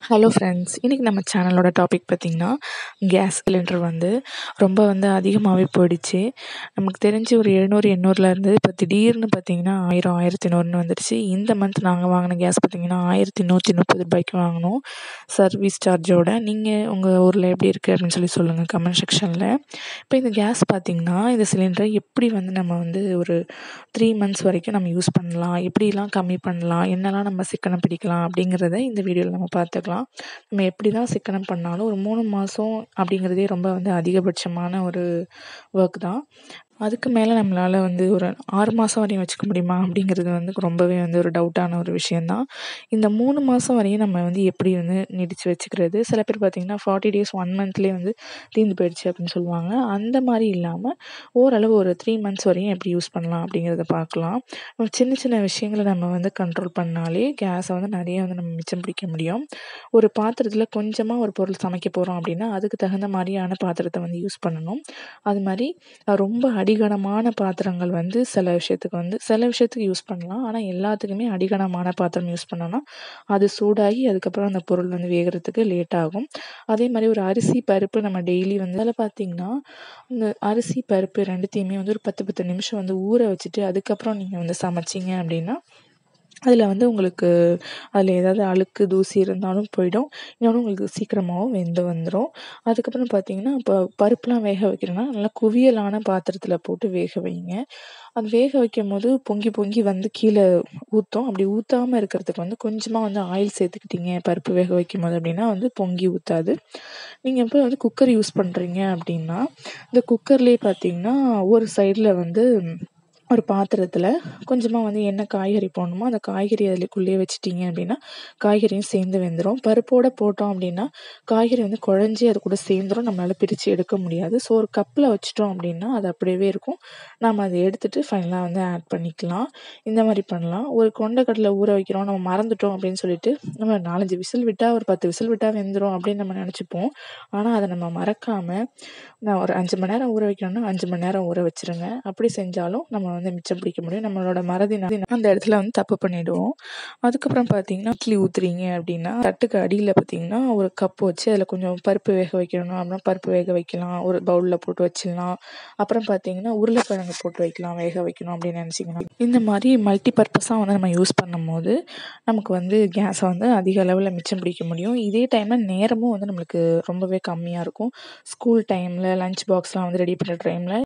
hello friends இன்றைக்கி நம்ம சேனலோட டாபிக் பார்த்திங்கன்னா கேஸ் சிலிண்டர் வந்து ரொம்ப வந்து அதிகமாகவே போயிடுச்சு நமக்கு தெரிஞ்சு ஒரு எழுநூறு எண்ணூறில் இருந்து இப்போ திடீர்னு பார்த்திங்கன்னா ஆயிரம் ஆயிரத்தி நூறுன்னு வந்துடுச்சு இந்த மந்த் நாங்கள் வாங்கின கேஸ் பார்த்திங்கன்னா ஆயிரத்தி நூற்றி முப்பது ரூபாய்க்கு வாங்கினோம் சர்வீஸ் சார்ஜோட நீங்கள் உங்கள் ஊரில் எப்படி இருக்குது அப்படின்னு சொல்லி சொல்லுங்கள் கமெண்ட் செக்ஷனில் இப்போ இந்த கேஸ் பார்த்திங்கன்னா இந்த சிலிண்டரை எப்படி வந்து நம்ம வந்து ஒரு த்ரீ மந்த்ஸ் வரைக்கும் நம்ம யூஸ் பண்ணலாம் எப்படிலாம் கம்மி பண்ணலாம் என்னெல்லாம் நம்ம சிக்கனம் பிடிக்கலாம் அப்படிங்கிறத இந்த வீடியோவில் நம்ம பார்த்துக்கலாம் நம்ம எப்படி தான் சிக்கனம் பண்ணாலும் ஒரு மூணு மாதம் அப்படிங்கிறதே ரொம்ப வந்து அதிகபட்சமான ஒரு ஒர்க் தான் அதுக்கு மேலே நம்மளால் வந்து ஒரு ஆறு மாதம் வரையும் வச்சுக்க முடியுமா அப்படிங்கிறது வந்து ரொம்பவே வந்து ஒரு டவுட்டான ஒரு விஷயந்தான் இந்த மூணு மாதம் வரையும் நம்ம வந்து எப்படி வந்து நீடித்து வச்சுக்கிறது சில பேர் பார்த்திங்கன்னா ஃபார்ட்டி டேஸ் ஒன் மந்த்லேயே வந்து தீர்ந்து போயிடுச்சு அப்படின்னு சொல்லுவாங்க அந்த மாதிரி இல்லாமல் ஓரளவு ஒரு த்ரீ மந்த்ஸ் வரையும் எப்படி யூஸ் பண்ணலாம் அப்படிங்கிறத பார்க்கலாம் சின்ன சின்ன விஷயங்களை நம்ம வந்து கண்ட்ரோல் பண்ணாலே கேஸை வந்து நிறைய வந்து நம்ம மிச்சம் பிடிக்க முடியும் ஒரு பாத்திரத்தில் கொஞ்சமாக ஒரு பொருள் சமைக்க போகிறோம் அப்படின்னா அதுக்கு தகுந்த மாதிரியான பாத்திரத்தை வந்து யூஸ் பண்ணணும் அது மாதிரி ரொம்ப அடிகனமான பாத்திரங்கள் வந்து சில விஷயத்துக்கு வந்து சில விஷயத்துக்கு யூஸ் பண்ணலாம் ஆனால் எல்லாத்துக்குமே அடிகனமான பாத்திரம் யூஸ் பண்ணோன்னா அது சூடாகி அதுக்கப்புறம் அந்த பொருள் வந்து வேகிறதுக்கு லேட் ஆகும் அதே மாதிரி ஒரு அரிசி பருப்பு நம்ம டெய்லி வந்து அதில் பார்த்திங்கன்னா இந்த அரிசி பருப்பு ரெண்டுத்தையுமே வந்து ஒரு பத்து பத்து நிமிஷம் வந்து ஊற வச்சுட்டு அதுக்கப்புறம் நீங்கள் வந்து சமைச்சிங்க அப்படின்னா அதில் வந்து உங்களுக்கு அதில் ஏதாவது அழுக்கு தூசி இருந்தாலும் போயிடும் இன்னொன்று உங்களுக்கு சீக்கிரமாகவும் வெந்து வந்துடும் அதுக்கப்புறம் பார்த்தீங்கன்னா இப்போ பருப்புலாம் வேக வைக்கிறோன்னா நல்லா குவியலான பாத்திரத்தில் போட்டு வேக வைங்க அது வேக வைக்கும் போது பொங்கி பொங்கி வந்து கீழே ஊற்றும் அப்படி ஊற்றாமல் இருக்கிறதுக்கு வந்து கொஞ்சமாக வந்து ஆயில் சேர்த்துக்கிட்டீங்க பருப்பு வேக வைக்கும் போது அப்படின்னா வந்து பொங்கி ஊற்றாது நீங்கள் இப்போ வந்து குக்கர் யூஸ் பண்ணுறீங்க அப்படின்னா இந்த குக்கர்லேயே பார்த்தீங்கன்னா ஒரு சைடில் வந்து ஒரு பாத்திரத்தில் கொஞ்சமாக வந்து என்ன காய்கறி போடணுமோ அந்த காய்கறி அதுக்குள்ளேயே வச்சிட்டிங்க அப்படின்னா காய்கறியும் சேர்ந்து வெந்துடும் பருப்போடு போட்டோம் அப்படின்னா காய்கறி வந்து குழஞ்சி அது கூட சேர்ந்துடும் நம்மளால் பிரித்து எடுக்க முடியாது ஸோ ஒரு கப்பில் வச்சிட்டோம் அப்படின்னா அது அப்படியே இருக்கும் நம்ம அதை எடுத்துகிட்டு ஃபைனலாக வந்து ஆட் பண்ணிக்கலாம் இந்த மாதிரி பண்ணலாம் ஒரு கொண்டக்கடலை ஊற வைக்கிறோம் நம்ம மறந்துட்டோம் அப்படின்னு சொல்லிட்டு நம்ம நாலஞ்சு விசில் விட்டால் ஒரு பத்து விசில் விட்டால் வெந்துடும் அப்படின்னு நம்ம நினச்சிப்போம் ஆனால் அதை நம்ம மறக்காமல் நான் ஒரு அஞ்சு மணி நேரம் ஊற வைக்கணும்னா அஞ்சு மணி நேரம் ஊற வச்சுருங்க அப்படி செஞ்சாலும் நம்ம வந்து மிச்சம் பிடிக்க முடியும் நம்மளோட மறதி அந்த இடத்துல வந்து தப்பு பண்ணிவிடுவோம் அதுக்கப்புறம் பார்த்தீங்கன்னா இட்லி ஊற்றுறீங்க அப்படின்னா தட்டுக்கு அடியில் பார்த்தீங்கன்னா ஒரு கப்பு வச்சு அதில் கொஞ்சம் பருப்பு வேக வைக்கணும் அப்படின்னா பருப்பு வேக வைக்கலாம் ஒரு பவுலில் போட்டு வச்சிடலாம் அப்புறம் பார்த்தீங்கன்னா உருளைக்கிழங்கு போட்டு வைக்கலாம் வேக வைக்கணும் அப்படின்னு நினச்சிங்கன்னா இந்த மாதிரி மல்டி பர்பஸாக வந்து நம்ம யூஸ் பண்ணும்போது நமக்கு வந்து கேஸை வந்து அதிக அளவில் மிச்சம் பிடிக்க முடியும் இதே டைமில் நேரமும் வந்து நம்மளுக்கு ரொம்பவே கம்மியாக இருக்கும் ஸ்கூல் டைமில் லஞ்ச் பாக்ஸ்லாம் வந்து ரெடி பண்ணுற டைமில்